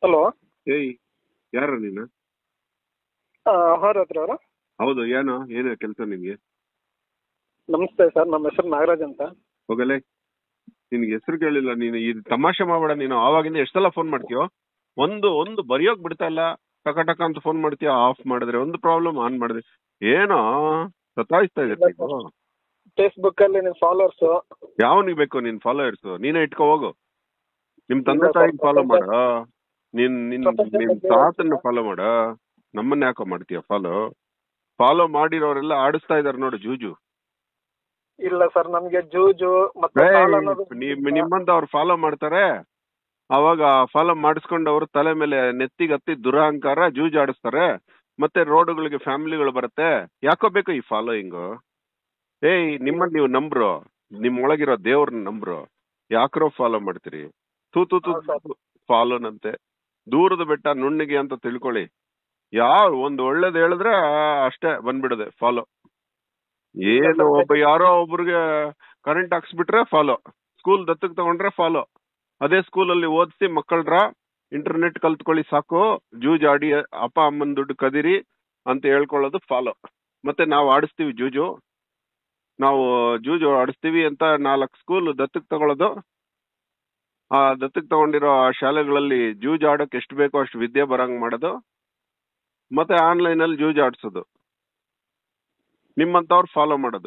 Hello ಏಯ್ ಯಾರ ನೀನು ಆಹಾರ ಹತ್ರ ಅವರಾ ಹೌದು ಏನು ಏನು ಕೆಲಸ ನಿನ್ಗೆ ನಮಸ್ತೆ ಸರ್ ನಮ್ಮ ಹೆಸರು ನಾಗರಾಜ್ ಅಂತ ಹೋಗಲೇ ನಿನ್ಗೆ ಹೆಸರು ಕೇಳಿಲ್ಲ ನೀನು ಈ ತಮಾಷೆ ಮಾಡಬೇಡ ನೀನು ಆವಾಗಿಂದ ಎಷ್ಟು ಸಲ ಫೋನ್ ಮಾಡ್ತೀಯೋ ಒಂದು ಒಂದು ಬರೆಯೋಕ್ ಬಿಡ್ತಾ ಇಲ್ಲ ಟಕ ಟಕ ಅಂತ ಫೋನ್ ಮಾಡ್ತೀಯ ಆಫ್ ಮಾಡಿದ್ರೆ ಒಂದು ಪ್ರಾಬ್ಲಮ್ ಆನ್ ಮಾಡಿದ್ರೆ ಏನೋ ಸತಾಯಿಸ್ತಾ ಇದ್ದೀರಿ ನೀವು ಫೇಸ್ಬುಕ್ ಅಲ್ಲಿ ನಿಮ್ಮ ಫಾಲೋವರ್ಸ್ ಯಾವನಿಗೆ ಬೇಕು ನಿನ್ ಫಾಲೋಯರ್ಸ್ ನೀನೇ ಇಟ್ಕೋ ಹೋಗು ನಿಮ್ ತಂದೆ ಇಲ್ಲ, ತಾಯಿಗೆ ಫಾಲೋ ಪ್ರಪಂಚ- ಮಾಡ ನಿನ್ ನಿನ್ ಪ್ರಪಂಚ ನಿನ್ ಬಗ್ಗೆ ತಾತನ್ನ ಫಾಲೋ ಮಾಡ ನಮ್ಮನ್ನ ಯಾಕೋ ಮಾಡ್ತೀಯ ಫಾಲೋ ಫಾಲೋ ಮಾಡಿರೋರೆಲ್ಲ ಆಡಿಸ್ತಾ ಇದಾರೆ ನೋಡು ಜೂಜು ಇಲ್ಲ ಸರ್ ನಮ್ಗೆ ಜೂಜು ಮತ್ತೆ ಏಯ್, ಸಾಲ ಅನ್ನೋದು ನಿಮ್ ನಿಮ್ಮಂತ ಅವ್ರು ಫಾಲೋ ಮಾಡ್ತಾರೆ ಅವಾಗ ಫಾಲೋ ಮಾಡಿಸ್ಕೊಂಡವ್ರು ತಲೆ ಮೇಲೆ ನೆತ್ತಿಗೆ ಹತ್ತಿ ದುರಹಂಕಾರ ಜೂಜ್ ಆಡಿಸ್ತಾರೆ ಮತ್ತೆ ರೋಡ್ಗಳಿಗೆ ಫ್ಯಾಮಿಲಿಗಳು ಬರುತ್ತೆ ಯಾಕೋ ಬೇಕು ಈ ಫಾಲೋಯಿಂಗು ಏಯ್ ನಿಮ್ಮನ್ನ ನೀವು ನಂಬ್ರು ನಿಮ್ ಒಳಗಿರೋ ದೇವ್ರನ್ನ ನಂಬ್ರು ಯಾಕ್ರೋ ಫಾಲೋ ಮಾಡ್ತೀರಿ ತೂ ತೂ ತೂ ಹೌದು ಫಾಲೋನಂತೆ ದೂರದ ಬೆಟ್ಟ ನುಣ್ಣಿಗೆ ಅಂತ ತಿಳ್ಕೊಳ್ಳಿ ಯಾವ ಒಂದ್ ಒಳ್ಳೇದ್ ಹೇಳಿದ್ರೆ ಅಷ್ಟೇ ಬಂದ್ಬಿಡದೆ ಫಾಲೋ ಏನು ಒಬ್ಬ ಯಾರೋ ಒಬ್ರಿಗೆ ಕರೆಂಟ್ ಹಾಕ್ಸ್ಬಿಟ್ರೆ ಫಾಲೋ ಸ್ಕೂಲ್ ದತ್ತಕ್ ತಗೊಂಡ್ರೆ ಫಾಲೋ ಅದೇ ಸ್ಕೂಲಲ್ಲಿ ಓದಿಸಿ ಮಕ್ಕಳ್ರ ಇಂಟರ್ನೆಟ್ ಕಲ್ತ್ಕೊಳ್ಳಿ ಸಾಕು ಜೂಜ್ ಆಡಿ ಅಪ್ಪ ಅಮ್ಮನ ದುಡ್ಡು ಕದಿರಿ ಅಂತ ಹೇಳ್ಕೊಳ್ಳೋದು ಫಾಲೋ ಮತ್ತೆ ನಾವು ಆಡಿಸ್ತೀವಿ ಜೂಜು ನಾವು ಜೂಜು ಆಡಿಸ್ತೀವಿ ಅಂತ ನಾಲ್ಕು ಸ್ಕೂಲ್ ದತ್ತಕ್ ತಗೊಳ್ಳೋದು ಆ ದತ್ತಕ್ ತಗೊಂಡಿರೋ ಆ ಶಾಲೆಗಳಲ್ಲಿ ಜೂಜ್ ಆಡೋಕೆ ಎಷ್ಟು ಬೇಕೋ ಅಷ್ಟು ವಿದ್ಯೆ ಬರಂಗ್ ಮಾಡೋದು ಮತ್ತೆ ಆನ್ಲೈನ್ ಅಲ್ಲಿ ಜೂಜ್ ಆಡ್ಸೋದು ನಿಮ್ಮಂತವ್ರು ಫಾಲೋ ಮಾಡೋದು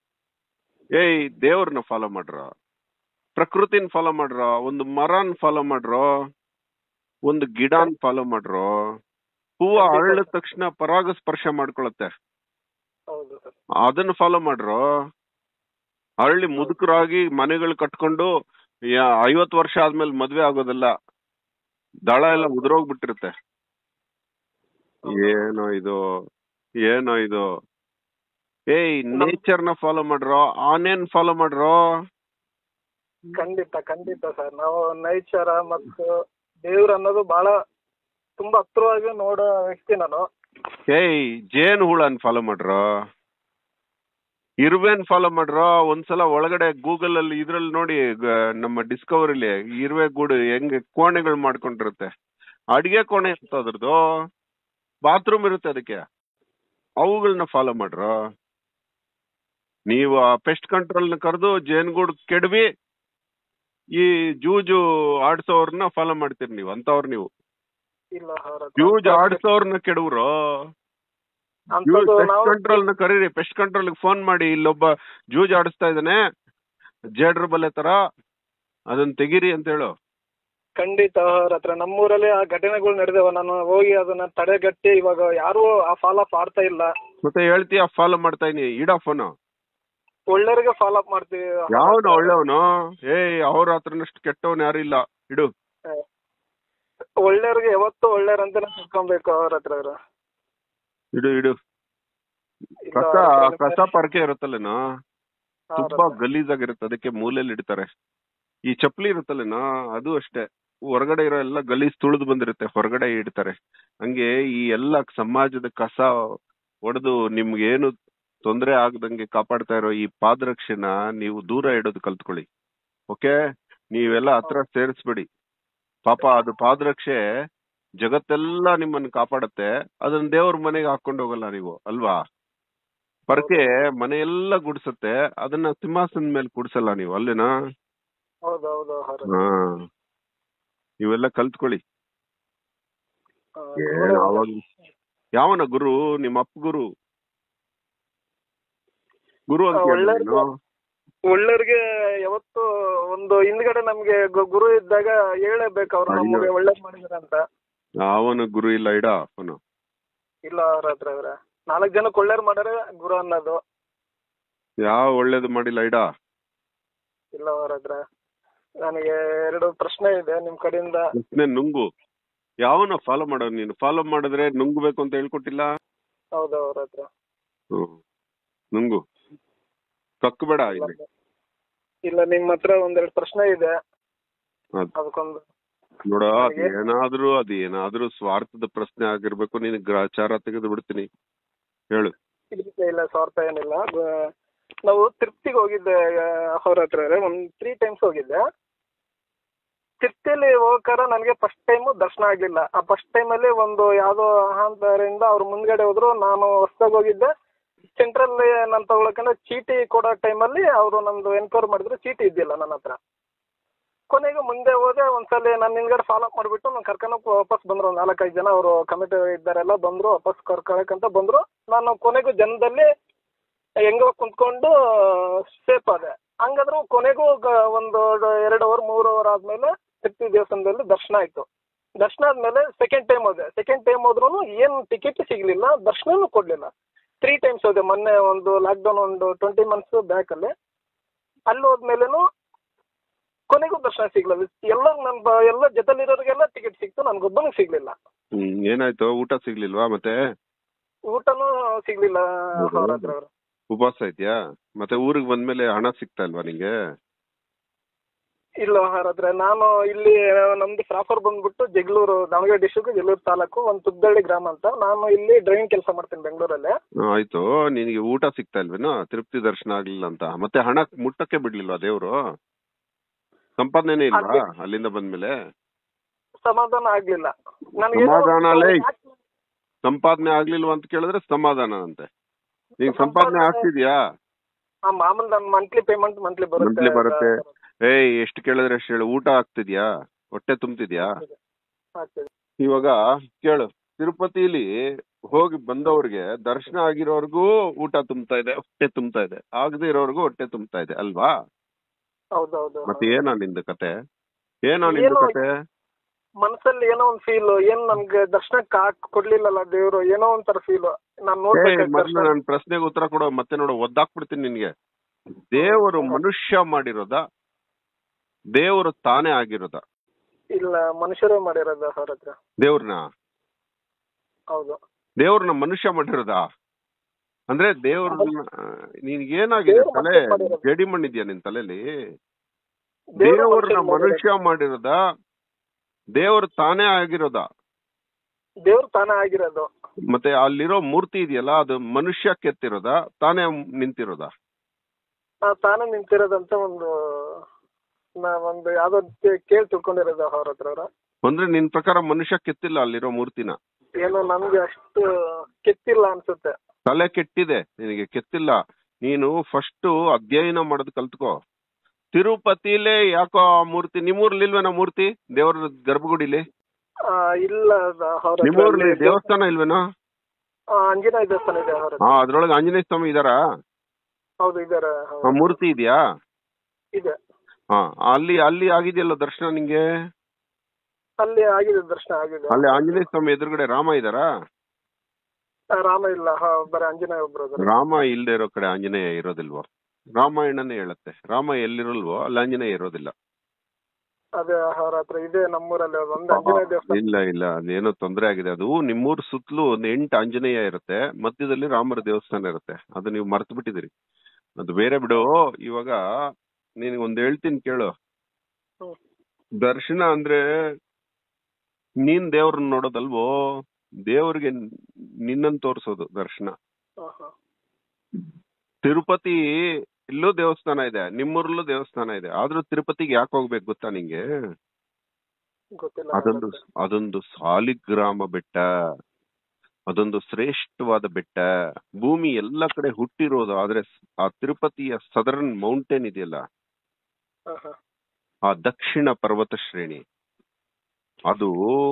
ಏಯ್ ದೇವ್ರನ್ನ ಫಾಲೋ ಮಾಡ್ರ ಪ್ರಕೃತಿನ ಫಾಲೋ ಮಾಡ್ರ ಒಂದು ಮರನ್ ಫಾಲೋ ಮಾಡ್ರೋ ಒಂದು ಗಿಡನ್ ಫಾಲೋ ಮಾಡ್ರೋ ಹೂವ ಅರಳಿದ ತಕ್ಷಣ ಪರಾಗ ಸ್ಪರ್ಶ ಮಾಡ್ಕೊಳತ್ತೆ ಹೌದು ಸರ್ ಅದನ್ನ ಫಾಲೋ ಮಾಡ್ರೋ ಅರಳಿ ಮುದುಕರಾಗಿ ಮನೆಗಳು ಕಟ್ಕೊಂಡು ಯಾ- ಐವತ್ತು ವರ್ಷ ಆದ್ಮೇಲೆ ಮದ್ವೆ ಆಗೋದಲ್ಲ ದಳ ಎಲ್ಲ ಉದುರೋಗ್ಬಿಟ್ಟಿರುತ್ತೆ ಏನೋ ಇದು ಏನೋ ಇದು ಏಯ್ ನೇಚರ್ ನ ಫಾಲೋ ಮಾಡ್ರೋ ಆನೇನ್ ಫಾಲೋ ಮಾಡ್ರೋ ಖಂಡಿತ ಖಂಡಿತ ಸರ್ ನಾವು ನೈಚರ ಮತ್ತು ದೇವ್ರ ಅನ್ನೋದು ಬಹಳ ತುಂಬಾ ಹತ್ರವಾಗಿ ನೋಡೋ ವ್ಯಕ್ತಿ ನಾನು ಏಯ್ ಜೇನ್ ಹುಳನ್ ಫಾಲೋ ಮಾಡ್ರೋ ಇರುವೆನ್ ಫಾಲೋ ಮಾಡ್ರೋ ಒಂದ್ಸಲ ಒಳಗಡೆ ಗೂಗಲ್ ಅಲ್ಲಿ ಇದ್ರಲ್ಲಿ ನೋಡಿ ಗ- ನಮ್ಮ ಡಿಸ್ಕವರಿಲಿ ಇರುವೆ ಗೂಡು ಹೆಂಗ್ ಕೋಣೆಗಳು ಮಾಡ್ಕೊಂಡಿರುತ್ತೆ ಅಡಿಗೆ ಕೋಣೆ ಇರುತ್ತೆ ಅದ್ರದ್ದು ಬಾತ್ರೂಮ್ ಇರುತ್ತೆ ಅದಕ್ಕೆ ಅವುಗಳನ್ನ ಫಾಲೋ ಮಾಡ್ರೋ ನೀವು ಆ ಪೆಸ್ಟ್ ಕಂಟ್ರೋಲ್ನ ಕರೆದು ಜೇನ್ಗೂಡ್ ಕೆಡವಿ ಈ ಜೂಜು ಆಡ್ಸೋರ್ನ ಫಾಲೋ ಮಾಡ್ತೀರಿ ನೀವು ಅಂತವ್ರು ನೀವು ಇಲ್ಲ ಅವ್ರ ಹತ್ರ. ಜೂಜ್ ಆಡ್ಸೋರ್ನ ಕೆಡವ್ರು ಅಂಥದ್ದು ಪೆಸ್ಟ್ ನಾವು ಕಂಟ್ರೋಲ್ ನ ಕರೀರಿ ಪೆಸ್ಟ್ ಕಂಟ್ರೋಲ್ ಫೋನ್ ಮಾಡಿ ಇಲ್ಲೊಬ್ಬ ಜೂಜ್ ಆಡಿಸ್ತಾ ಇದ್ದಾನೆ ಜೇಡ್ರ ಬಲೆ ತರ ಅದನ್ನ ತೆಗೀರಿ ಅಂತ ಹೇಳು ಖಂಡಿತ ಅವ್ರ ಹತ್ರ ನಮ್ಮೂರಲ್ಲಿ ಆ ಘಟನೆಗಳು ನಡೆದವ ನಾನು ಹೋಗಿ ಅದನ್ನ ತಡೆಗಟ್ಟಿ ಇವಾಗ ಯಾರು ಆ ಫಾಲೋ ಅಪ್ ಮಾಡ್ತಾ ಇಲ್ಲ ಮತ್ತೆ ಹೇಳ್ತೀಯ ಫಾಲೋ ಮಾಡ್ತಾ ಇದೀನಿ ಇಡ ಫೋನ್ ಒಳ್ಳೆಯವರಿಗೆ ಫಾಲೋ ಅಪ್ ಮಾಡ್ತೀವಿ ಯಾವನು ಒಳ್ಳೆಯವನು ಏಯ್ ಅವ್ರ ಹತ್ರನಷ್ಟು ಕೆಟ್ಟವನ್ ಯಾರು ಇಲ್ಲ ಇಡು ಒಳ್ಳೆಯವ್ರಿಗೆ ಯಾವತ್ತೂ ಒಳ್ಳೆಯವ್ರಂತಾನೆ ತಿಳ್ಕೊಬೇಕು ಅವ್ರ ಹತ್ರ ಅವ್ರು. ಇಡು ಇಡು ಇಲ್ಲ ಕಸ ಅವ್ರ ಹತ್ರ ಕಸ ಪರಕೆ ಇರುತ್ತಲ್ಲೇನೋ ಅವ್ರ ತುಂಬಾ ಹತ್ರ. ಗಲೀಜಾಗಿರುತ್ತೆ ಅದಕ್ಕೆ ಮೂಲೆಯಲ್ಲಿ ಇಡ್ತಾರೆ ಈ ಚಪ್ಪಲಿ ಇರುತ್ತಲ್ಲೇನೋ ಅದು ಅಷ್ಟೇ ಹೊರಗಡೆ ಇರೋ ಎಲ್ಲ ಗಲೀಜ್ ತುಳಿದು ಬಂದಿರುತ್ತೆ ಹೊರಗಡೆ ಇಡ್ತಾರೆ ಹಂಗೆ ಈ ಎಲ್ಲ ಸಮಾಜದ ಕಸ ಹೊಡೆದು ನಿಮ್ಗೆ ಏನು ತೊಂದರೆ ಆಗದಂಗೆ ಕಾಪಾಡ್ತಾ ಇರೋ ಈ ಪಾದರಕ್ಷೆನ ನೀವು ದೂರ ಇಡೋದು ಕಲ್ತ್ಕೊಳ್ಳಿ ಓಕೆ ನೀವೆಲ್ಲ ಹತ್ರ ಸೇರಿಸ್ಬೇಡಿ ಪಾಪ ಅದು ಪಾದರಕ್ಷೆ ಜಗತ್ತೆಲ್ಲ ನಿಮ್ಮನ್ನ ಕಾಪಾಡುತ್ತೆ ಅದನ್ನ ದೇವ್ರ ಮನೆಗೆ ಹಾಕೊಂಡು ಹೋಗಲ್ಲ ನೀವು ಅಲ್ವಾ ಪರಕೆ ಮನೆಯೆಲ್ಲ ಗುಡ್ಸತ್ತೆ ಅದನ್ನ ಸಿಂಹಾಸನದ ಮೇಲೆ ಕುಡ್ಸಲ್ಲ ನೀವು ಅಲ್ಲೇನಾ ಹೌದು ಹೌದು ಅವ್ರ ಹಾ ಇವೆಲ್ಲ ಕಲ್ತ್ಕೊಳ್ಳಿ ಆ, ಏನು ಅವಾಗ ಯಾವನ ಗುರು ನಿಮ್ಮ ಅಪ್ಪ ಗುರು ಗುರು ಅಂತ ಆ, ಹೇಳು ಒಳ್ಳೆ ನೀನು. ಒಳ್ಳೆಯವ್ರಿಗೆ ಯಾವತ್ತು ಒಂದು ಹಿಂದ್ಗಡೆ ನಮ್ಗೆ ಗು- ಗುರು ಇದ್ದಾಗ ಹೇಳಬೇಕು ಅವ್ರು ಅಯ್ಯೋ. ನಮಗೆ ಒಳ್ಳೇದ್ ಮಾಡಿದಾರೆ ಅಂತ ಯಾವನ ಗುರು ಇಲ್ಲ ಇಡ ಅವನು ಇಲ್ಲ ಅವ್ರ ಹತ್ರ ಅವ್ರೆ ನಾಲ್ಕು ಜನಕ್ಕೆ ಒಳ್ಳೇದ್ ಮಾಡಾರೆ ಗುರು ಅನ್ನೋದು ಯಾವ ಒಳ್ಳೇದು ಮಾಡಿಲ್ಲ ಇಡ ಇಲ್ಲ ಅವ್ರ ಹತ್ರ ನನಗೆ ಎರಡು ಪ್ರಶ್ನೆ ಇದೆ ನಿಮ್ ಕಡೆಯಿಂದ ಪ್ರಶ್ನೆ ನುಂಗು ಯಾವನ ಫಾಲೋ ಮಾಡೋದು ನೀನು ಫಾಲೋ ಮಾಡಿದ್ರೆ ನುಂಗ್ಬೇಕು ಅಂತ ಹೇಳ್ಕೊಟ್ಟಿಲ್ಲ ಹೌದು ಅವ್ರ ಹತ್ರ ಹ್ಮ್ ನುಂಗು ಕಕ್ಕಬೇಡ ಇಲ್ಲಿ ಇಲ್ಲ ನಿಮ್ ಹತ್ರ ಒಂದೆರಡು ಪ್ರಶ್ನೆ ಇದೆ ಅದ್- ಅದಕ್ಕೊಂದು ನೋಡ ಅದ್ ನನಗೆ- ಏನಾದ್ರೂ ಅದ್ ಏನಾದ್ರೂ ಸ್ವಾರ್ಥದ ಪ್ರಶ್ನೆ ಆಗಿರ್ಬೇಕು ನೀನ್ ಗ್ರಾಚಾರ ತೆಗೆದು ಬಿಡ್ತೀನಿ ಹೇಳು ಇಲ್ಲ ಇಲ್ಲ ಸ್ವಾರ್ಥ ಏನಿಲ್ಲ ಗ- ನಾವು ತಿರುಪ್ತಿಗೆ ಹೋಗಿದ್ದೆ ಅವ್ರ ಹತ್ರ ಒಂದ್ ತ್ರೀ ಟೈಮ್ಸ್ ಹೋಗಿದ್ದೆ ತಿರ್ತಿಲಿ ಹೋಗ್ಕಾರ ನನಗೆ ಫಸ್ಟ್ ಟೈಮ್ ದರ್ಶನ ಆಗ್ಲಿಲ್ಲ ಆ ಫಸ್ಟ್ ಟೈಮ್ ಅಲ್ಲಿ ಒಂದು ಯಾವ್ದೋ ಅಹಂಕಾರದಿಂದ ಅವ್ರ ಮುಂದ್ಗಡೆ ಹೋದ್ರು ನಾನು ಹೊಸ್ದಾಗ್ ಹೋಗಿದ್ದೆ ಸೆಂಟ್ರಲ್ ನಾನು ತಗೊಳಕಂದ್ರೆ ಚೀಟಿ ಕೊಡೋ ಟೈಮಲ್ಲಿ ಅವರು ನಂದು ಎನ್ಕ್ವೈರಿ ಮಾಡಿದ್ರು ಚೀಟಿ ಇದ್ದಿಲ್ಲ ನನ್ನ ಹತ್ರ ಕೊನೆಗೆ ಮುಂದೆ ಹೋದೆ ಒಂದ್ಸಲ ನನ್ನ ಹಿಂದ್ಗಡೆ ಫಾಲೋ ಅಪ್ ಮಾಡಿಬಿಟ್ಟು ನಾನು ಕರ್ಕೊಂಡು ವಾಪಸ್ ಬಂದ್ರು ಒಂದು ನಾಲ್ಕೈದು ಜನ ಅವರು ಕಮಿಟಿ ಇದ್ದಾರೆಲ್ಲ ಬಂದ್ರು ವಾಪಸ್ ಕರ್ಕೊಳಕಂತ ಬಂದ್ರು ನಾನು ಕೊನೆಗೂ ಜನದಲ್ಲಿ ಹೆಂಗೋ ಕುಂತ್ಕೊಂಡು ಸೇಫ್ ಆದೆ ಹಂಗಾದ್ರೂ ಕೊನೆಗೂ ಗ- ಒಂದು ಎರಡು ಅವರ್ ಮೂರು ಅವರ್ ಆದ್ಮೇಲೆ ತಿರುಪತಿ ದೇವಸ್ಥಾನದಲ್ಲಿ ದರ್ಶನ ಆಯ್ತು ದರ್ಶನ ಆದ್ಮೇಲೆ ಸೆಕೆಂಡ್ ಟೈಮ್ ಹೋದೆ ಸೆಕೆಂಡ್ ಟೈಮ್ ಹೋದ್ರು ಏನು ಟಿಕೆಟ್ ಸಿಗ್ಲಿಲ್ಲ ದರ್ಶನನೂ ಕೊಡ್ಲಿಲ್ಲ ತ್ರೀ ಟೈಮ್ಸ್ ಹೋದೆ ಮೊನ್ನೆ ಒಂದು ಲಾಕ್ಡೌನ್ ಒಂದು ಟ್ವೆಂಟಿ ಮಂತ್ಸ್ ಬ್ಯಾಕಲ್ಲಿ ಅಲ್ಲಿ ಹೋದ್ಮೇಲೆನು ಕೊನೆಗೂ ದರ್ಶನ ಸಿಗ್ಲಿಲ್ಲ ಎಲ್ಲ ನನ್ನ ಎಲ್ಲ ಜೊತೆಲಿರೋರಿಗೆಲ್ಲ ಟಿಕೆಟ್ ಸಿಕ್ತು ನನ್ಗೊಬ್ಬನಿಗೆ ಸಿಗ್ಲಿಲ್ಲ ಹ್ಮ್ ಏನಾಯ್ತು ಊಟ ಸಿಗ್ಲಿಲ್ವಾ ಮತ್ತೆ ಊಟನೂ ಸಿಗ್ಲಿಲ್ಲ ಅವ್ರ ಹತ್ರ ಅವ್ರು. ಉಪವಾಸ ಇದೆಯಾ ಮತ್ತೆ ಊರಿಗೆ ಬಂದ್ಮೇಲೆ ಹಣ ಸಿಗ್ತಾ ಇಲ್ವಾ ನಿಂಗೆ ಇಲ್ಲ ಹಾಗಾದ್ರೆ ನಾನು ಇಲ್ಲಿ ನಮ್ದು ಪ್ರಾಪರ್ ಬಂದ್ಬಿಟ್ಟು ಜಗಳೂರು ದಾವಣಗೆರೆ ಡಿಸ್ಟ್ರಿಕ್ಟ್ ಜಗಳೂರು ತಾಲೂಕು ಒಂದು ತುಗ್ದಳ್ಳಿ ಗ್ರಾಮ ಅಂತ ನಾನು ಇಲ್ಲಿ ಡ್ರೈವಿಂಗ್ ಕೆಲಸ ಮಾಡ್ತೀನಿ ಬೆಂಗಳೂರಲ್ಲಿ ಆ, ಆಯ್ತು ನಿನಗೆ ಊಟ ಸಿಗ್ತಾ ಇಲ್ವೇನೋ ತಿರುಪತಿ ದರ್ಶನ ಆಗ್ಲಿಲ್ಲ ಅಂತ ಮತ್ತೆ ಹಣ ಮುಟ್ಟಕ್ಕೆ ಬಿಡ್ಲಿಲ್ವಾ ದೇವ್ರು ಸಂಪಾದನೆ ಇಲ್ವಾ ಅದೇ. ಅಲ್ಲಿಂದ ಬಂದ್ಮೇಲೆ ಸಮಾಧಾನ ಆಗ್ಲಿಲ್ಲ ನನಗೆ ಸಮಾಧಾನ ಅಲ್ಲೇ ಸಂಪಾದನೆ ಆಗ್ಲಿಲ್ವಾ ಅಂತ ಕೇಳಿದ್ರೆ ಸಮಾಧಾನ ಅಂತೆ ಈಗ ಸಂಪಾದನೆ ಆಗ್ತಿದ್ಯಾ ಮಾಮೂಲಿ ನನ್ನ ಮಂತ್ಲಿ ಪೇಮೆಂಟ್ ಮಂತ್ಲಿ ಬರುತ್ತೆ Monthly ಬರುತ್ತೆ. ಏಯ್ ಎಷ್ಟು ಕೇಳಿದ್ರೆ ಎಷ್ಟು ಹೇಳು ಊಟ ಆಗ್ತಿದ್ಯಾ ಹೊಟ್ಟೆ ತುಂಬ್ತಿದ್ಯಾ ಆಗ್ತದೆ. ಇವಾಗ ಕೇಳು ತಿರುಪತಿಲಿ ಹೋಗಿ ಬಂದವ್ರಿಗೆ ದರ್ಶನ ಆಗಿರೋರ್ಗೂ ಊಟ ತುಂಬ್ತಾ ಇದೆ ಹೊಟ್ಟೆ ತುಂಬ್ತಾ ಇದೆ ಆಗದೆ ಇರೋರ್ಗೂ ಹೊಟ್ಟೆ ತುಂಬ್ತಾ ಇದೆ ಅಲ್ವಾ ಹೌದೌದು ಮತ್ತೆ ಏನೋ ನಿಂದು ಕತೆ ಏನೋ ನಿಂದು ಏನೋ ಕತೆ ಮನ್ಸಲ್ಲಿ ಏನೋ ಒಂದ್ ಫೀಲ್ ಏನ್ ನನ್ಗೆ ದರ್ಶನಕ್ಕೆ ಹಾಕ್ ಕೊಡ್ಲಿಲ್ಲಲ್ಲ ದೇವ್ರು ಏನೋ ಒಂಥರ ಫೀಲ್ ನಾನ್ ಏಯ್ ನೋಡ್ಬೇಕು ಮೊದ್ಲು ದರ್ಶನ ನನ್ ಪ್ರಶ್ನೆಗೆ ಉತ್ತರ ಕೊಡೋ ಮತ್ತೆ ನೋಡು ಒದ್ದಾಕ್ಬಿಡ್ತೀನಿ ನಿನ್ಗೆ ದೇವರು ಮನುಷ್ಯ ಮಾಡಿರೋದ ದೇವರು ತಾನೇ ಆಗಿರೋದ ಇಲ್ಲ ಮನುಷ್ಯರೇ ಮಾಡಿರೋದು ಅವ್ರ ಹತ್ರ ದೇವ್ರನ್ನ ಹೌದು ದೇವ್ರನ್ನ ಮನುಷ್ಯ ಮಾಡಿರೋದಾ ಅಂದ್ರೆ ದೇವ್ರನ್ನ ನಿನ್ಗೇನಾಗಿದೆ ದೇವ್ರು ತಲೆ ಮನುಷ್ಯ ಮಾಡಿರೋದು. ಜಡಿ ಮಣ್ಣಿದ್ಯಾ ನಿನ್ ತಲೆಲಿ ದೇವ್ರು ದೇವ್ರನ್ನ ಮನುಷ್ಯ ಮನುಷ್ಯ ಮಾಡಿರೋದ ದೇವ್ರು ತಾನೇ ಆಗಿರೋದ ದೇವ್ರು ತಾನೇ ಆಗಿರೋದು ಮತ್ತೆ ಅಲ್ಲಿರೋ ಮೂರ್ತಿ ಇದೆಯಲ್ಲ ಅದು ಮನುಷ್ಯ ಕೆತ್ತಿರೋದ ತಾನೇ ನಿಂತಿರೋದ ಆ, ತಾನೇ ನಿಂತಿರೋದಂತ ಒಂದು ನಾ ಒಂದು ಯಾವ್ದೋ ಕೇ- ಕೇಳಿ ತಿಳ್ಕೊಂಡಿರೋದು ಅವ್ರ ಹತ್ರ ಅವ್ರ ಅಂದ್ರೆ ನಿನ್ ಪ್ರಕಾರ ಮನುಷ್ಯ ಕೆತ್ತಿಲ್ಲ ಅಲ್ಲಿರೋ ಮೂರ್ತಿನ ಏನೋ ನಮ್ಗೆ ಅಷ್ಟು ಕೆತ್ತಿಲ್ಲ ಅನ್ಸುತ್ತೆ ತಲೆ ಕೆಟ್ಟಿದೆ ನಿನಗೆ ಕೆತ್ತಿಲ್ಲ ನೀನು ಫಸ್ಟ್ ಅಧ್ಯಯನ ಮಾಡೋದ್ ಕಲ್ತ್ಕೋ ತಿರುಪತಿಲೇ ಯಾಕೋ ಆ ಮೂರ್ತಿ ನಿಮ್ಮೂರ್ಲಿ ಇಲ್ವೇನೋ ಮೂರ್ತಿ ದೇವರ ಗರ್ಭಗುಡಿಲಿ ಆ, ಇಲ್ಲ ಅದು ಅವ್ರ ಹತ್ರ ನಿಮ್ಮೂರ್ಲಿ ಅಲ್ಲಿ ದೇವಸ್ಥಾನ ಇಲ್ವೇನೋ ಆ, ಆಂಜನೇಯ ದೇವಸ್ಥಾನ ಇದೆ ಅವ್ರ ಹತ್ರ ಹಾ ಅದ್ರೊಳಗೆ ಆಂಜನೇಯ ಸ್ವಾಮಿ ಇದಾರಾ ಹೌದು ಇದಾರೆ ಆ ಮೂರ್ತಿ ಇದೆಯಾ ಇದೆ ಹಾ ಅಲ್ಲಿ ಅಲ್ಲಿ ಆಗಿದೆಯಲ್ಲ ದರ್ಶನ ನಿಂಗೆ ಅಲ್ಲಿ ಆಗಿದೆ ದರ್ಶನ ಆಗಿದೆ ಅಲ್ಲಿ ಆಂಜನೇಯ ಸ್ವಾಮಿ ಎದುರುಗಡೆ ರಾಮ ಇದಾರಾ ಆ, ರಾಮ ಇಲ್ಲ ಹಾ ಬರೀ ಆಂಜನೇಯ ಒಬ್ರು ಇದಾರೆ. ರಾಮ ಇಲ್ದೇ ಇರೋ ಕಡೆ ಆಂಜನೇಯ ಇರೋದಿಲ್ವೋ ರಾಮಾಯಣನೇ ಹೇಳುತ್ತೆ ರಾಮ ಎಲ್ಲಿರಲ್ವೋ ಅಲ್ಲಿ ಆಂಜನೇಯ ಇರೋದಿಲ್ಲ ಅದೇ ಅವ್ರ ಹತ್ರ ಇದೆ ನಮ್ಮೂರಲ್ಲಿ ಅದು ಒಂದು ಆಂಜನೇಯ ದೇವಸ್ಥಾನ ಇಲ್ಲ ಇಲ್ಲ ಅದೇನೋ ತೊಂದರೆ ಆಗಿದೆ ಅದು ನಿಮ್ಮೂರ್ ಸುತ್ತಲೂ ಒಂದ್ ಎಂಟು ಆಂಜನೇಯ ಇರುತ್ತೆ ಮಧ್ಯದಲ್ಲಿ ರಾಮರ ದೇವಸ್ಥಾನ ಇರುತ್ತೆ ಅದು ನೀವು ಮರ್ತು ಬಿಟ್ಟಿದ್ದೀರಿ ಅದು ಬೇರೆ ಬಿಡು ಇವಾಗ ನಿನಗೆ ಒಂದ್ ಹೇಳ್ತೀನಿ ಕೇಳು ಹ್ಮ್. ದರ್ಶನ ಅಂದ್ರೆ ನೀನ್ ದೇವ್ರನ್ನ ನೋಡೋದಲ್ವೋ ದೇವ್ರಿಗೆ ನಿನ್ನನ್ ತೋರ್ಸೋದು ದರ್ಶನ ಹಾ, ಹಾ. ತಿರುಪತಿ ಇಲ್ಲೂ ದೇವಸ್ಥಾನ ಇದೆ ನಿಮ್ಮೂರಲ್ಲೂ ದೇವಸ್ಥಾನ ಇದೆ ಆದ್ರೂ ತಿರುಪತಿಗೆ ಯಾಕೆ ಹೋಗ್ಬೇಕು ಗೊತ್ತಾ ನಿಂಗೆ ಗೊತ್ತಿಲ್ಲ ಅದೊಂದು ಅದೊಂದು ಸಾಲಿಗ್ರಾಮ ಬೆಟ್ಟ ಅದೊಂದು ಶ್ರೇಷ್ಠವಾದ ಬೆಟ್ಟ ಭೂಮಿ ಎಲ್ಲ ಕಡೆ ಹುಟ್ಟಿರೋದು ಆದ್ರೆ ಆ ತಿರುಪತಿಯ ಸದರ್ನ್ ಮೌಂಟೇನ್ ಇದೆಯಲ್ಲ ಹಾ, ಹಾ. ಆ ದಕ್ಷಿಣ ಪರ್ವತ ಶ್ರೇಣಿ ಅದು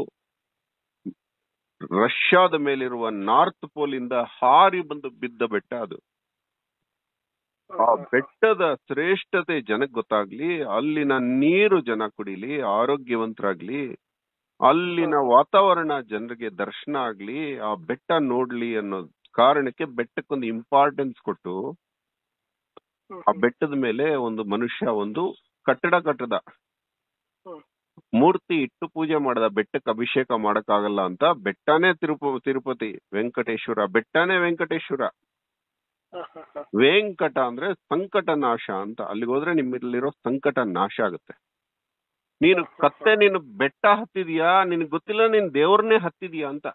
ರಷ್ಯಾದ ಮೇಲಿರುವ ನಾರ್ತ್ ಪೋಲ್ ಇಂದ ಹಾರಿ ಬಂದು ಬಿದ್ದ ಬೆಟ್ಟ ಅದು ಆ ಬೆಟ್ಟದ ಶ್ರೇಷ್ಠತೆ ಜನಕ್ ಗೊತ್ತಾಗ್ಲಿ ಅಲ್ಲಿನ ನೀರು ಜನ ಕುಡಿಲಿ ಆರೋಗ್ಯವಂತರಾಗ್ಲಿ ಅಲ್ಲಿನ ವಾತಾವರಣ ಜನರಿಗೆ ದರ್ಶನ ಆಗ್ಲಿ ಆ ಬೆಟ್ಟ ನೋಡ್ಲಿ ಅನ್ನೋ ಕಾರಣಕ್ಕೆ ಬೆಟ್ಟಕ್ಕೊಂದು ಇಂಪಾರ್ಟೆನ್ಸ್ ಕೊಟ್ಟು ಹ್ಮ್, ಆ ಬೆಟ್ಟದ ಮೇಲೆ ಒಂದು ಮನುಷ್ಯ ಒಂದು ಕಟ್ಟಡ ಕಟ್ಟದ ಹ್ಮ್. ಮೂರ್ತಿ ಇಟ್ಟು ಪೂಜೆ ಮಾಡದ ಬೆಟ್ಟಕ್ಕೆ ಅಭಿಷೇಕ ಮಾಡಕ್ಕಾಗಲ್ಲ ಅಂತ ಬೆಟ್ಟನೇ ತಿರುಪ ತಿರುಪತಿ ವೆಂಕಟೇಶ್ವರ ಬೆಟ್ಟನೇ ವೆಂಕಟೇಶ್ವರ ಹಾ, ಹಾ, ಹಾ. ವೆಂಕಟ ಅಂದ್ರೆ ಸಂಕಟ ನಾಶ ಅಂತ ಅಲ್ಲಿಗೆ ಹೋದ್ರೆ ನಿಮ್ಮಲ್ಲಿರೋ ಸಂಕಟ ನಾಶ ಆಗುತ್ತೆ ನೀನು ಕತ್ತೆ ನೀನು ಬೆಟ್ಟ ಹತ್ತಿದ್ಯಾ ನಿನ್ಗೆ ಗೊತ್ತಿಲ್ಲ ನೀನ್ ದೇವ್ರನ್ನೇ ಹತ್ತಿದ್ಯಾ ಅಂತ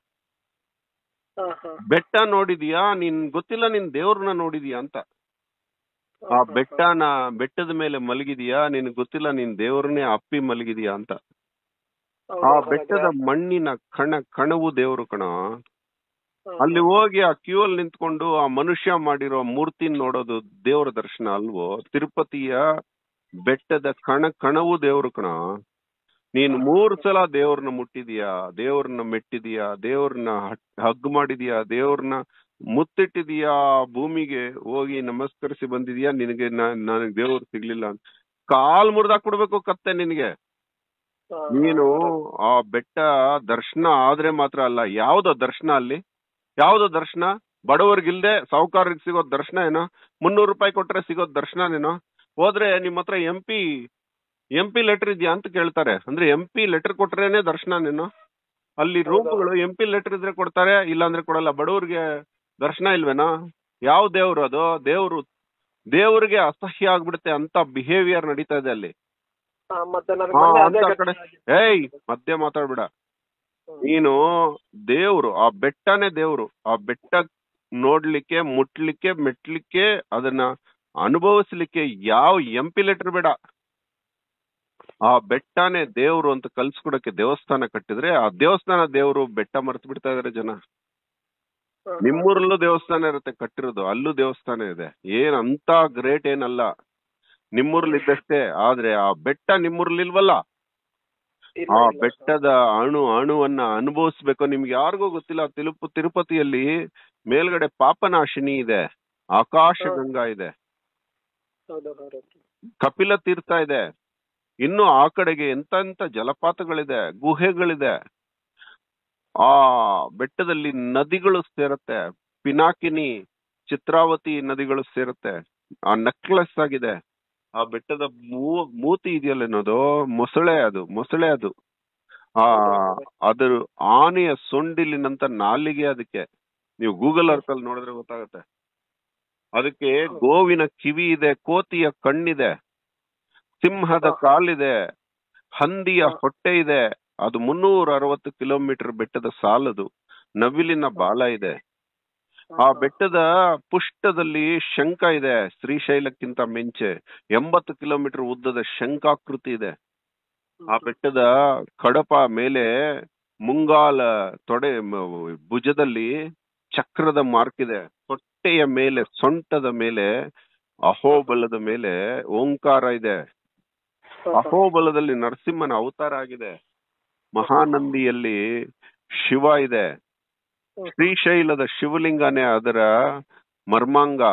ಹಾ, ಹಾ. ಬೆಟ್ಟ ನೋಡಿದ್ಯಾ ನೀನ್ ಗೊತ್ತಿಲ್ಲ ನೀನ್ ದೇವ್ರನ್ನ ನೋಡಿದ್ಯಾ ಅಂತ ಆ ಬೆಟ್ಟನ ಬೆಟ್ಟದ ಮೇಲೆ ಮಲಗಿದೀಯಾ ನಿನಗ್ ಗೊತ್ತಿಲ್ಲ ನೀನ್ ದೇವ್ರನ್ನೇ ಅಪ್ಪಿ ಮಲಗಿದೀಯಾ ಅಂತ ಆ ಬೆಟ್ಟದ ಮಣ್ಣಿನ ಕಣ ಕಣವು ದೇವ್ರು ಕಣ ಅಲ್ಲಿ ಹೋಗಿ ಆ ಕ್ಯೂ ಅಲ್ಲಿ ನಿಂತ್ಕೊಂಡು ಆ ಮನುಷ್ಯ ಮಾಡಿರೋ ಮೂರ್ತಿನ ನೋಡೋದು ದೇವರ ದರ್ಶನ ಅಲ್ವೋ ತಿರುಪತಿಯ ಬೆಟ್ಟದ ಕಣ ಕಣವು ದೇವ್ರು ಕಣ ನೀನ್ ಮೂರ್ ಸಲ ದೇವ್ರನ್ನ ಮುಟ್ಟಿದೀಯಾ ದೇವ್ರನ್ನ ಮೆಟ್ಟಿದೀಯಾ ದೇವ್ರನ್ನ ಹಗ್ ಮಾಡಿದೀಯಾ ದೇವ್ರನ್ನ ಮುತ್ತಿಟ್ಟಿದೀಯಾ ಭೂಮಿಗೆ ಹೋಗಿ ನಮಸ್ಕರಿಸಿ ಬಂದಿದೀಯಾ ನಿನಗೆ ನನಗ್ ದೇವ್ರು ಸಿಗ್ಲಿಲ್ಲ ಅಂತ ಕಾಲ್ ಮುರ್ದಾಕ್ಬಿಡ್ಬೇಕು ಕತ್ತೆ ನಿನಗೆ ನೀನು ಆ ಬೆಟ್ಟ ದರ್ಶನ ಆದ್ರೆ ಮಾತ್ರ ಅಲ್ಲ ಯಾವ್ದೋ ದರ್ಶನ ಅಲ್ಲಿ ಯಾವ್ದೋ ದರ್ಶನ ಬಡವರಿಗಿಲ್ದೆ ಸಾಹುಕಾರರಿಗೆ ಸಿಗೋ ದರ್ಶನ ಏನೋ ಮುನ್ನೂರು ರೂಪಾಯಿ ಕೊಟ್ರೆ ಸಿಗೋ ದರ್ಶನನೇನೋ ಹೋದ್ರೆ ನಿಮ್ ಹತ್ರ M P M P letter ಇದೆಯಾ ಅಂತ ಕೇಳ್ತಾರೆ ಅಂದ್ರೆ ಎಂ ಪಿ ಲೆಟರ್ ಕೊಟ್ರೇನೆ ದರ್ಶನನೇನೋ ಅಲ್ಲಿ ರೂಮ್ಗಳು ಎಂ ಪಿ ಲೆಟರ್ ಇದ್ರೆ ಕೊಡ್ತಾರೆ ಇಲ್ಲ ಅಂದ್ರೆ ಕೊಡಲ್ಲ ಬಡವ್ರಿಗೆ ದರ್ಶನ ಇಲ್ವೇನೋ ಯಾವ ದೇವ್ರು ಅದು ದೇವ್ರು ದೇವ್ರಿಗೆ ಅಸಹ್ಯ ಆಗ್ಬಿಡುತ್ತೆ ಅಂತ ಬಿಹೇವಿಯರ್ ನಡೀತಾ ಇದೆ ಅಲ್ಲಿ ಮತ್ತೆ ನನಗೆ ಹಾ, ಮೊನ್ನೆ ಅಂತ ಅದೇ ಆ ಕಡೆ ಘಟನೆ ಆಗಿದೆ. ಏಯ್ ಮಧ್ಯೆ ಮಾತಾಡ್ಬೇಡ ಹ್ಮ್. ನೀನು ದೇವ್ರು ಆ ಬೆಟ್ಟನೇ ದೇವ್ರು ಆ ಬೆಟ್ಟ ನೋಡ್ಲಿಕ್ಕೆ ಮುಟ್ಲಿಕ್ಕೆ ಮೆಟ್ಲಿಕ್ಕೆ ಅದನ್ನ ಅನುಭವಿಸ್ಲಿಕ್ಕೆ ಯಾವ ಎಂ ಪಿ ಲೆಟರ್ ಬೇಡ ಆ ಬೆಟ್ಟನೇ ದೇವ್ರು ಅಂತ ಕಲ್ಸ್ಕೊಡಕ್ಕೆ ದೇವಸ್ಥಾನ ಕಟ್ಟಿದ್ರೆ ಆ ದೇವಸ್ಥಾನ ದೇವ್ರು ಬೆಟ್ಟ ಮರ್ತು ಬಿಡ್ತಾ ಇದಾರೆ ಜನ ಹ್ಮ್. ನಿಮ್ಮೂರಲ್ಲೂ ದೇವಸ್ಥಾನ ಇರುತ್ತೆ ಕಟ್ಟಿರೋದು ಅಲ್ಲೂ ದೇವಸ್ಥಾನ ಇದೆ ಏನ್ ಅಂತ ಗ್ರೇಟ್ ಏನಲ್ಲ ನಿಮ್ಮೂರ್ಲಿ ಇದ್ದಷ್ಟೇ ಆದ್ರೆ ಆ ಬೆಟ್ಟ ನಿಮ್ಮೂರ್ಲಿ ಇಲ್ವಲ್ಲ ಇಲ್ಲ, ಆ ಇಲ್ಲ. ಬೆಟ್ಟದ ಅಣು ಅಣುವನ್ನ ಅನುಭವಿಸ್ಬೇಕು ನಿಮ್ಗೆ ಯಾರಿಗೂ ಗೊತ್ತಿಲ್ಲ ತಿರುಪು ತಿರುಪತಿಯಲ್ಲಿ ಮೇಲ್ಗಡೆ ಪಾಪನಾಶಿನಿ ಇದೆ ಆಕಾಶ ಹಾ. ಗಂಗಾ ಇದೆ ಹೌದು ಹೌದು ಕಪಿಲ ತೀರ್ಥ ಇದೆ ಇನ್ನು ಆ ಕಡೆಗೆ ಎಂತ ಎಂತ ಜಲಪಾತಗಳಿದೆ ಗುಹೆಗಳಿದೆ ಆ ಬೆಟ್ಟದಲ್ಲಿ ನದಿಗಳು ಸೇರುತ್ತೆ ಪಿನಾಕಿನಿ ಚಿತ್ರಾವತಿ ನದಿಗಳು ಸೇರುತ್ತೆ ಆ ನೆಕ್ಲೆಸ್ ಆಗಿದೆ ಆ ಬೆಟ್ಟದ ಮೂ- ಮೂತಿ ಇದೆಯಲ್ಲ ಅನ್ನೋದು ಮೊಸಳೆ ಅದು ಮೊಸಳೆ ಅದು ಆ ಅದ್ರ ಆನೆಯ ಸೊಂಡಿಲಿನಂತ ನಾಲಿಗೆ ಅದಕ್ಕೆ ನೀವು ಗೂಗಲ್ ಅರ್ತ್ ಅಲ್ಲಿ ನೋಡಿದ್ರೆ ಗೊತ್ತಾಗುತ್ತೆ ಅದಕ್ಕೆ ಗೋವಿನ ಕಿವಿ ಇದೆ ಕೋತಿಯ ಕಣ್ಣಿದೆ ಸಿಂಹದ ಕಾಲಿದೆ ಹಂದಿಯ ಹೊಟ್ಟೆ ಇದೆ ಅದು ಮುನ್ನೂರ ಅರವತ್ತು ಕಿಲೋಮೀಟರ್ ಬೆಟ್ಟದ ಸಾಲದು ನವಿಲಿನ ಬಾಲ ಇದೆ ಆ ಬೆಟ್ಟದ ಪುಷ್ಟದಲ್ಲಿ ಶಂಖ ಇದೆ ಶ್ರೀಶೈಲಕ್ಕಿಂತ ಮಿಂಚೆ ಎಂಬತ್ತು ಕಿಲೋಮೀಟರ್ ಉದ್ದದ ಶಂಖಾಕೃತಿ ಇದೆ ಆ ಬೆಟ್ಟದ ಕಡಪ ಮೇಲೆ ಮುಂಗಾಲ ತೊಡೆ ಮ- ಭುಜದಲ್ಲಿ ಚಕ್ರದ ಮಾರ್ಕ್ ಇದೆ ಹೊಟ್ಟೆಯ ಮೇಲೆ ಸೊಂಟದ ಮೇಲೆ ಅಹೋಬಲದ ಮೇಲೆ ಓಂಕಾರ ಇದೆ ಅಹೋಬಲದಲ್ಲಿ ನರಸಿಂಹನ ಅವತಾರ ಆಗಿದೆ ಮಹಾನಂದಿಯಲ್ಲಿ ಶಿವ ಇದೆ ಶ್ರೀಶೈಲದ ಶಿವಲಿಂಗನೇ ಅದರ ಮರ್ಮಾಂಗ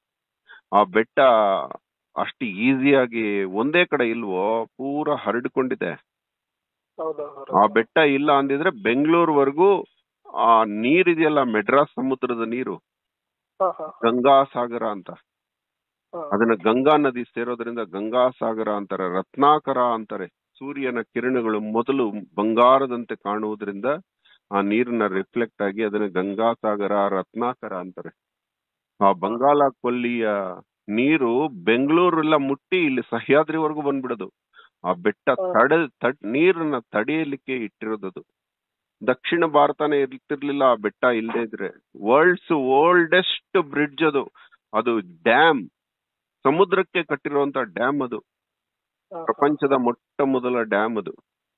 ಆ ಬೆಟ್ಟ ಅಷ್ಟು ಈಸಿಯಾಗಿ ಒಂದೇ ಕಡೆ ಇಲ್ವೋ ಪೂರ ಹರಡ್ಕೊಂಡಿದೆ ಹೌದು ಆ ಬೆಟ್ಟ ಇಲ್ಲ ಅಂದಿದ್ರೆ ಬೆಂಗಳೂರ್ವರೆಗೂ ಆ ನೀರಿದೆಯಲ್ಲ ಮೆಡ್ರಾಸ್ ಸಮುದ್ರದ ನೀರು ಹಾ ಹಾ ಗಂಗಾ ಸಾಗರ ಅಂತ ಹಾ. ಅದನ್ನ ಗಂಗಾ ನದಿ ಸೇರೋದ್ರಿಂದ ಗಂಗಾ ಸಾಗರ ಅಂತಾರೆ ರತ್ನಾಕರ ಅಂತಾರೆ ಸೂರ್ಯನ ಕಿರಣಗಳು ಮೊದಲು ಬಂಗಾರದಂತೆ ಕಾಣುವುದರಿಂದ ಆ ನೀರನ್ನ ರಿಫ್ಲೆಕ್ಟ್ ಆಗಿ ಅದನ್ನ ಗಂಗಾ ಸಾಗರ ರತ್ನಾಕರ ಅಂತಾರೆ ಆ ಬಂಗಾಳ ಕೊಲ್ಲಿಯ ನೀರು ಬೆಂಗಳೂರೆಲ್ಲ ಮುಟ್ಟಿ ಇಲ್ಲಿ ಸಹ್ಯಾದ್ರಿವರೆಗೂ ಬಂದ್ಬಿಡೋದು ಆ ಬೆಟ್ಟ ಹಾ. ತಡ ತಡ್ ನೀರನ್ನ ತಡೆಯಲಿಕ್ಕೆ ಇಟ್ಟಿರೋದದು ದಕ್ಷಿಣ ಭಾರತನೇ ಇರ್ತಿರ್ಲಿಲ್ಲ ಆ ಬೆಟ್ಟ ಇಲ್ಲದೆ ಇದ್ರೆ ವರ್ಲ್ಡ್ಸ್ ಓಲ್ಡೆಸ್ಟ್ ಬ್ರಿಡ್ಜ್ ಅದು ಅದು ಡ್ಯಾಮ್ ಸಮುದ್ರಕ್ಕೆ ಕಟ್ಟಿರುವಂತ ಡ್ಯಾಮ್ ಅದು ಹಾ, ಪ್ರಪಂಚದ ಮೊಟ್ಟ ಮೊದಲ ಡ್ಯಾಮ್ ಅದು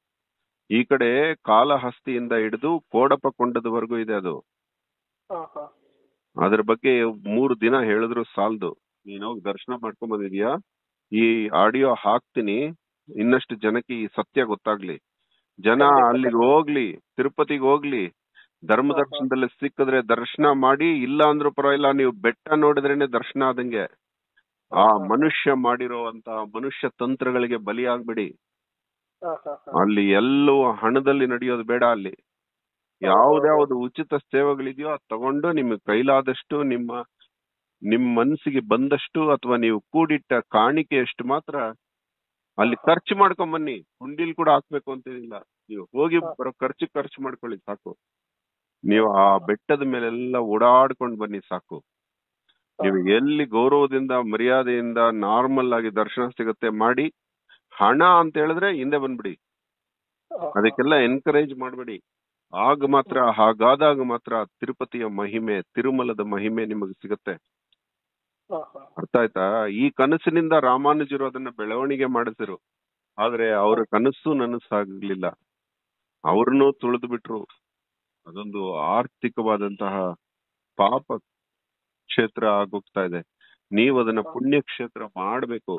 ಈ ಕಡೆ ಕಾಲಹಸ್ತಿಯಿಂದ ಹಿಡಿದು ಕೋಡಪಕೊಂಡದವರೆಗೂ ಇದೆ ಅದು ಹಾ, ಹಾ. ಅದ್ರ ಬಗ್ಗೆ ಮೂರು ದಿನ ಹೇಳಿದ್ರು ಸಾಲ್ದು ನೀನ್ ಹೋಗಿ ದರ್ಶನ ಮಾಡ್ಕೊಂಡ್ ಬಂದಿದ್ಯಾ ಈ ಆಡಿಯೋ ಹಾಕ್ತೀನಿ ಇನ್ನಷ್ಟು ಜನಕ್ಕೆ ಈ ಸತ್ಯ ಗೊತ್ತಾಗ್ಲಿ ಜನ ಅಲ್ಲಿಗೆ ಹೋಗ್ಲಿ ತಿರುಪತಿಗೆ ಹೋಗ್ಲಿ ಧರ್ಮ ದರ್ಶನದಲ್ಲಿ ಸಿಕ್ಕಿದ್ರೆ ದರ್ಶನ ಮಾಡಿ ಇಲ್ಲ ಅಂದ್ರೂ ಪರವಾಗಿಲ್ಲ ನೀವು ಬೆಟ್ಟ ನೋಡಿದ್ರೇನೆ ದರ್ಶನ ಆದಂಗೆ ಆ ಮನುಷ್ಯ ಮಾಡಿರುವಂತ ಮನುಷ್ಯ ತಂತ್ರಗಳಿಗೆ ಬಲಿಯಾಗ್ಬಿಡಿ ಹಾ, ಹಾ, ಹಾ. ಅಲ್ಲಿ ಎಲ್ಲವೂ ಹಣದಲ್ಲಿ ನಡೆಯೋದು ಬೇಡ ಅಲ್ಲಿ ಯಾವ್ದ್ಯಾವ್ದು ಉಚಿತ ಸೇವೆಗಳಿದೆಯೋ ಅದ್ ತಗೊಂಡು ನಿಮ್ಗೆ ಕೈಲಾದಷ್ಟು ನಿಮ್ಮ ನಿಮ್ ಮನ್ಸಿಗೆ ಬಂದಷ್ಟು ಅಥವಾ ನೀವು ಕೂಡಿಟ್ಟ ಕಾಣಿಕೆಯಷ್ಟು ಮಾತ್ರ ಅಲ್ಲಿ ಖರ್ಚು ಮಾಡ್ಕೊಂಡ್ ಬನ್ನಿ ಹುಂಡಿಲ್ ಕೂಡ ಹಾಕ್ಬೇಕು ಅಂತೇನಿಲ್ಲ ನೀವು ಹೋಗಿ ಬರೋ ಖರ್ಚು ಖರ್ಚು ಮಾಡ್ಕೊಳ್ಳಿ ಸಾಕು ನೀವು ಆ ಬೆಟ್ಟದ ಮೇಲೆಲ್ಲ ಓಡಾಡ್ಕೊಂಡ್ ಬನ್ನಿ ಸಾಕು ನೀವು ಎಲ್ಲಿ ಗೌರವದಿಂದ ಮರ್ಯಾದೆಯಿಂದ ನಾರ್ಮಲ್ ಆಗಿ ದರ್ಶನ ಸಿಗುತ್ತೆ ಮಾಡಿ ಹಣ ಅಂತ ಹೇಳಿದ್ರೆ ಹಿಂದೆ ಬಂದ್ಬಿಡಿ ಹಾ, ಹಾ. ಅದಕ್ಕೆಲ್ಲ ಎನ್ಕರೇಜ್ ಮಾಡಬೇಡಿ ಆಗ ಮಾತ್ರ ಹಾಗಾದಾಗ ಮಾತ್ರ ತಿರುಪತಿಯ ಮಹಿಮೆ ತಿರುಮಲದ ಮಹಿಮೆ ನಿಮಗೆ ಸಿಗುತ್ತೆ ಹಾ ಹಾ ಅರ್ಥ ಆಯ್ತಾ ಈ ಕನಸಿನಿಂದ ರಾಮಾನುಜರು ಅದನ್ನ ಬೆಳವಣಿಗೆ ಮಾಡಿಸಿರು ಆದ್ರೆ ಅವ್ರ ಕನಸು ನನಸಾಗ್ಲಿಲ್ಲ ಅವ್ರನ್ನೂ ತುಳಿದು ಬಿಟ್ರು ಅದೊಂದು ಆರ್ಥಿಕವಾದಂತಹ ಪಾಪ ಕ್ಷೇತ್ರ ಆಗೋಗ್ತಾ ಇದೆ ನೀವು ಅದನ್ನ ಪುಣ್ಯ ಕ್ಷೇತ್ರ ಮಾಡ್ಬೇಕು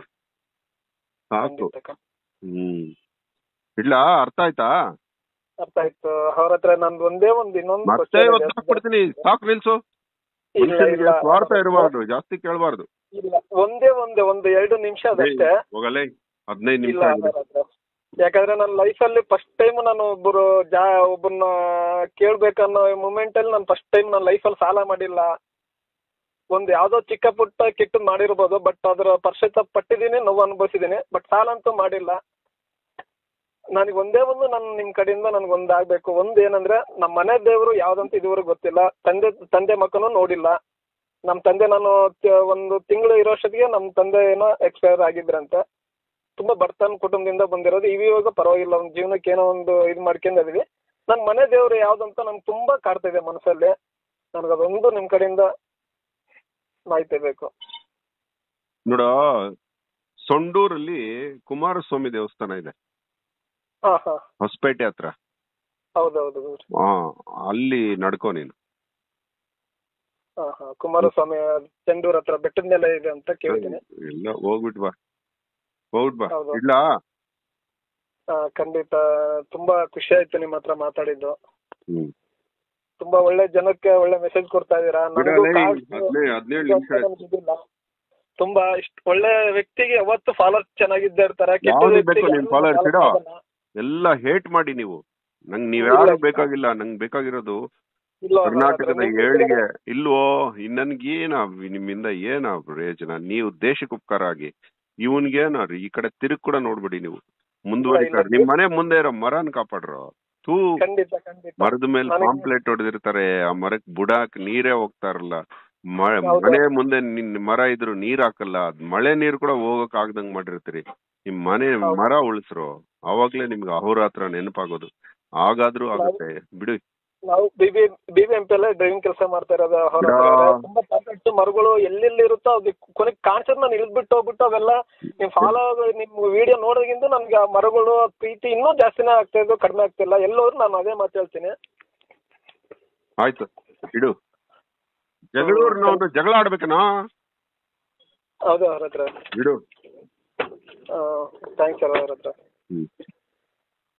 ಸಾಕು ಖಂಡಿತ ಖಂಡಿತ. ಹ್ಮ್ ಇಡ್ಲಾ ಅರ್ಥ ಆಯ್ತಾ ಅರ್ಥ ಆಯ್ತು ಅವ್ರ ಹತ್ರ ನಂದು ಒಂದೇ ಒಂದು ಇನ್ನೊಂದು ಮತ್ತೆ question ಇದೆ. ಇವತ್ತು ಹಾಕ್ಬಿಡ್ತೀನಿ ಸಾಕು ನಿಲ್ಸು ಇಲ್ಲ ಇಲ್ಲ ಮನುಷ್ಯನಿಗೆ ಸ್ವಾರ್ಥ ಇರಬಾರ್ದು ಜಾಸ್ತಿ ಕೇಳಬಾರ್ದು ಇಲ್ಲ ಒಂದೇ ಒಂದೇ ಒಂದು ಎರಡು ನಿಮಿಷ ಅದಷ್ಟೇ ಹೋಗಲೇ ಹದಿನೈದು ನಿಮಿಷ ಇಲ್ಲ ಆಗಿದೆ ಅವ್ರ ಹತ್ರ. ಯಾಕಂದ್ರೆ ನನ್ನ ಲೈಫಲ್ಲಿ ಫಸ್ಟ್ ಟೈಮ್ ನಾನು ಒಬ್ಬರು ಜಾ ಒಬ್ಬನ್ನ ಕೇಳ್ಬೇಕನ್ನೋ ಮೂಮೆಂಟ್ ಅಲ್ಲಿ ನಾನು ಫಸ್ಟ್ ಟೈಮ್ ನನ್ನ ಲೈಫಲ್ಲಿ ಸಾಲ ಮಾಡಿಲ್ಲ ಒಂದು ಯಾವ್ದೋ ಚಿಕ್ಕ ಪುಟ್ಟ ಕೆಟ್ಟದ್ ಮಾಡಿರ್ಬೋದು ಬಟ್ ಅದರ ಪಶ್ಚಾತ್ತಾಪ ಪಟ್ಟಿದ್ದೀನಿ ನೋವು ಅನುಭವಿಸಿದ್ದೀನಿ ಬಟ್ ಸಾಲ ಅಂತೂ ಮಾಡಿಲ್ಲ ನನಗೆ ಒಂದೇ ಒಂದು ನನ್ನ ನಿಮ್ಮ ಕಡೆಯಿಂದ ನನಗೆ ಒಂದು ಆಗ್ಬೇಕು ಒಂದು ಏನಂದ್ರೆ ನಮ್ಮ ಮನೆ ದೇವರು ಯಾವ್ದಂತ ಇದುವರೆಗೂ ಗೊತ್ತಿಲ್ಲ ತಂದೆ ತಂದೆ ಮಕ್ಕಳು ನೋಡಿಲ್ಲ ನಮ್ಮ ತಂದೆ ನಾನು ತ- ಒಂದು ತಿಂಗಳು ಇರೋಷ್ಟೊತ್ತಿಗೆ ನಮ್ಮ ತಂದೆ ಏನೋ ಎಕ್ಸ್ಪೈರ್ ಆಗಿದ್ರಂತೆ ತುಂಬಾ ಬಡತನ ಕುಟುಂಬದಿಂದ ಬಂದಿರೋದು ಇವಾಗ ಪರವಾಗಿಲ್ಲ ಒಂದು ಜೀವನಕ್ಕೆ ಏನೋ ಒಂದು ಇದು ಮಾಡ್ಕೊಂಡಿದೀವಿ ನನ್ನ ಮನೆ ದೇವರು ಯಾವ್ದಂತ ನಂಗೆ ತುಂಬಾ ಕಾಡ್ತಾ ಇದೆ ಮನಸ್ಸಲ್ಲಿ ನನಗೆ ಅದೊಂದು ನಿಮ್ಮ ಕಡೆಯಿಂದ ಮಾಹಿತಿ ಬೇಕು ನೋಡ ಸೊಂಡೂರಲ್ಲಿ ಕುಮಾರಸ್ವಾಮಿ ದೇವಸ್ಥಾನ ಇದೆ ಹಾ ಹಾ ಹೊಸಪೇಟೆ ಹತ್ರ ಹೌದೌದು ಆ ಅಲ್ಲಿ ನಡ್ಕೋ ನೀನು ಹಾ ಹಾ ಕುಮಾರಸ್ವಾಮಿ ಚೆಂಡೂರ್ ಹತ್ರ ಬೆಟ್ಟದ ಮೇಲೆ ಇದೆ ಅಂತ ಕೇಳಿದ್ದೀನಿ ಇಲ್ಲ ಹೋಗ್ಬಿಟ್ ಬಾ ಹೋಗ್ಬಿಟ್ ಬಾ ಹೌದು. ಇಡ್ಲಾ ಹಾ ಖಂಡಿತ ತುಂಬಾ ಖುಷಿ ಆಯ್ತು ನಿಮ್ಮ ಹತ್ರ ಮಾತಾಡಿದ್ದು ಹ್ಮ್ ತುಂಬಾ ಒಳ್ಳೆ ಜನಕ್ಕೆ ಒಳ್ಳೆ ಮೆಸೇಜ್ ಕೊಡ್ತಾ ಇದೀರಾ ನನಗೂ ಬಿಡಲೇ ಕಾಡ್ಸ್- ಹದಿನೈದು ಹದಿನೇಳು ನಿಮಿಷ ಆಯ್ತು ನಮ್ಗೆ ಇದಿಲ್ಲ. ತುಂಬಾ ಇಷ್ಟ ಒಳ್ಳೆ ವ್ಯಕ್ತಿಗೆ ಯಾವತ್ತು ಫಾಲೋವರ್ಸ್ ಚೆನ್ನಾಗಿದ್ದೇ ಇರ್ತಾರೆ ಕೆಟ್ಟ ಯಾವ್ದು ಬೇಕು ವ್ಯಕ್ತಿಗೆ ನಿಮ್ ಯಾರು followers follow ಇಡೋ? ಮಾಡಲ್ಲ. ಎಲ್ಲ ಹೇಟ್ ಮಾಡಿ ನೀವು ನಂಗ್ ನೀವ್ ಇಲ್ಲ, ಯಾರು ಇಲ್ಲ. ಬೇಕಾಗಿಲ್ಲ ನಂಗ್ ಬೇಕಾಗಿರೋದು ಇಲ್ಲ, ಇಲ್ಲ, ಕರ್ನಾಟಕದ ಅದ್ರ ಏಳಿಗೆ ಇಲ್ವೋ ನನ್ಗೇನ ನಿಮ್ಮಿಂದ ಏನ ಪ್ರಯೋಜನ ನೀವು ದೇಶಕ್ಕೆ ಉಪಕಾರ ಆಗಿ ಇವನ್ಗೇನ ಈ ಕಡೆ ತಿರುಗ್ ಕೂಡ ನೋಡ್ಬಿಡಿ ನೀವು ಮುಂದುವರಿತಾರೆ ಇಲ್ಲ, ನಿಮ್ ಮನೆ ಮುಂದೆ ಇರೋ ಮರನ್ ಕಾಪಾಡ್ರು ತೂ ಖಂಡಿತ ಖಂಡಿತ ಮರದ ಮೇಲೆ ನನಗೆ- ಪಾಂಪ್ಲೆಟ್ ಹೊಡೆದಿರ್ತಾರೆ ಆ ಮರಕ್ ಬುಡಾಕ್ ನೀರೇ ಹೋಗ್ತಾರಲ್ಲ ಮ- ಹೌದು. ಮನೆ ಮುಂದೆ ನಿನ್ ಮರ ಇದ್ರು ನೀರ್ ಹಾಕಲ್ಲ ಅದ್ ಮಳೆ ನೀರ್ ಕೂಡ ಹೋಗಕ್ ಆಗ್ದಂಗ್ ಮಾಡಿರ್ತೀರಿ ನಿಮ್ ಮನೆ ಹೌದು. ಮರ ಉಳಿಸ್ರು ಅವಾಗ್ಲೇ ನಿಮ್ಗೆ ಅಹೋರಾತ್ರ ನೆನಪಾಗೋದು ಆಗಾದ್ರೂ ಆಗುತ್ತೆ ಬಿಡು ನಾವು ಬಿಬಿ ಬಿಬಿಎಂಪಿ ಅಲ್ಲೇ ಡ್ರೈವಿಂಗ್ ಕೆಲಸ ಮಾಡ್ತಾ ಇರೋದು ಹೊರ ಬಿಡಾ. ತುಂಬಾ ಕಾಂಟ್ಯಾಕ್ಟ್ ಮರಗಳು ಎಲ್ಲೆಲ್ಲಿ ಇರುತ್ತೋ ಅದು ಕೊನೆಗೆ ಕಾಣಿಸೋದ್ ನಾನು ಇಳಿದ್ಬಿಟ್ಟು ಹೋಗ್ಬಿಟ್ಟು ಅವೆಲ್ಲ ನಿಮ್ ಫಾಲೋ ನಿಮ್ ವಿಡಿಯೋ ನೋಡೋದ್ಗಿಂತ ನನ್ಗೆ ಆ ಮರಗಳು ಆ ಪ್ರೀತಿ ಇನ್ನೂ ಜಾಸ್ತಿನೇ ಆಗ್ತಾ ಇದ್ದು ಕಡಿಮೆ ಆಗ್ತಿಲ್ಲ ಎಲ್ಲೋದ್ರು ನಾನು ಅದೇ ಮಾತು ಹೇಳ್ತೀನಿ ಆಯ್ತು ಇಡು ಜಗಳೂರ್ನ ಒಂದು ಜಗಳ ಆಡ್ಬೇಕನಾ ಹೌದು ಅವ್ರ ಹತ್ರ ಇಡು ಥ್ಯಾಂಕ್ಸ್ ಸರ್ ಅವ್ರ ಹತ್ರ ಹ್ಮ್